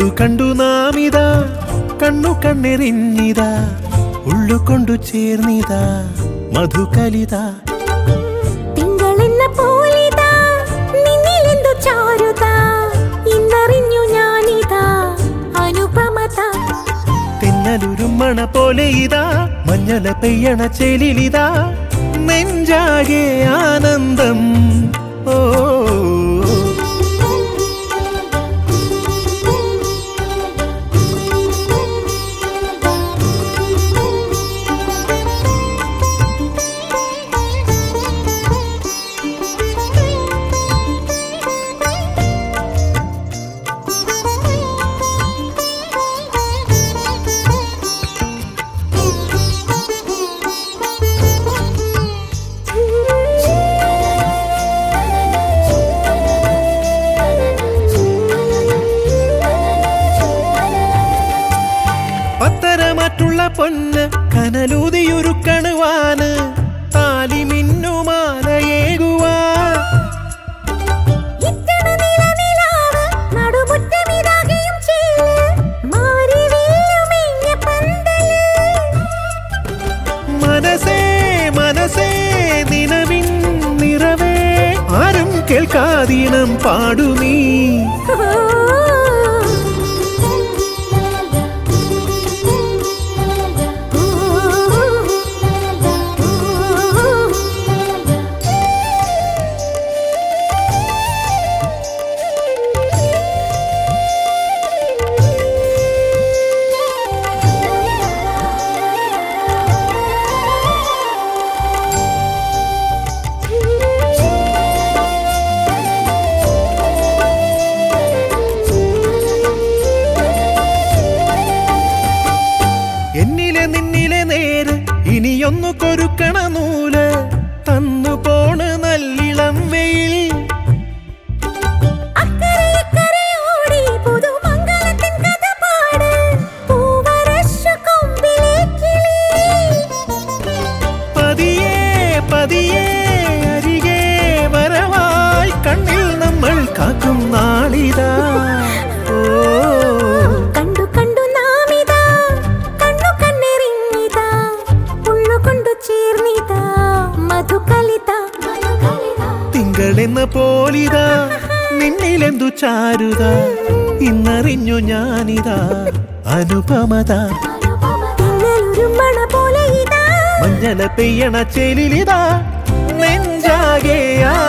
കണ്ടു കണ്ടു നാമിതാ കണ്ണു കണ്ണെറിഞ്ഞിതാ ഉള്ളുകൊണ്ടു ചേർന്നിതാ മധുകലിത തിങ്കളെന്ന പോലിതാ നിന്നിലെന്തു ചാരുതാ ഇന്നറിഞ്ഞു ഞാനിതാ അനുപമത തെന്നലുരുമ്മണ പോലെ ഇതാ മഞ്ഞള പെയ്യണ ചേലിലിതാ നെഞ്ചാകെ ആനന്ദം ഓ പത്തരമാറ്റുള്ള പൊന്ന് കനലൂതിയൊരുക്കണുവാന് താലി മിന്നുമാലയേകുവാ ഇത്തണ നിലനിലാവ് നടുമുറ്റമിതാകെയും ചേല് മാറി വീഴുമെഞ്ഞ പന്തല് മനസ്സേ മനസ്സേ നിലവിൻ നിറവേ ആരും കേൾക്കാതീണം പാടു നീ എന്നിലെ നിന്നിലെ നേര് ഇനിയൊന്നു കൊരുക്കണ നൂല് തന്നു പോണ് നല്ലിളം വെയിൽ അക്കരെ ഇക്കരെ ഓടി പുതുമംഗലത്തിൻ കഥ പാട് പൂവരശു കൊമ്പിലെ കിളി പതിയെ പതിയെ അരികെ വരവായി കണ്ണിൽ നമ്മൾ കാക്കും നാളിതാ ഓ കണ്ടു കണ്ടു നാമിതാ കണ്ണു കണ്ണെറിഞ്ഞിതാ ഉള്ളു കൊണ്ടു ചേർന്നിതാ മധുകലിത തിങ്കളെന്ന പോലിതാ നിന്നിലെന്തു ചാരുത ഇന്നറിഞ്ഞു ഞാനിതാ അനുപമത തിന്നലുരുമ്പണ പോലെ ഇതാ മഞ്ഞള പെയ്യണ ചേലിലിതാ നെഞ്ചാകെ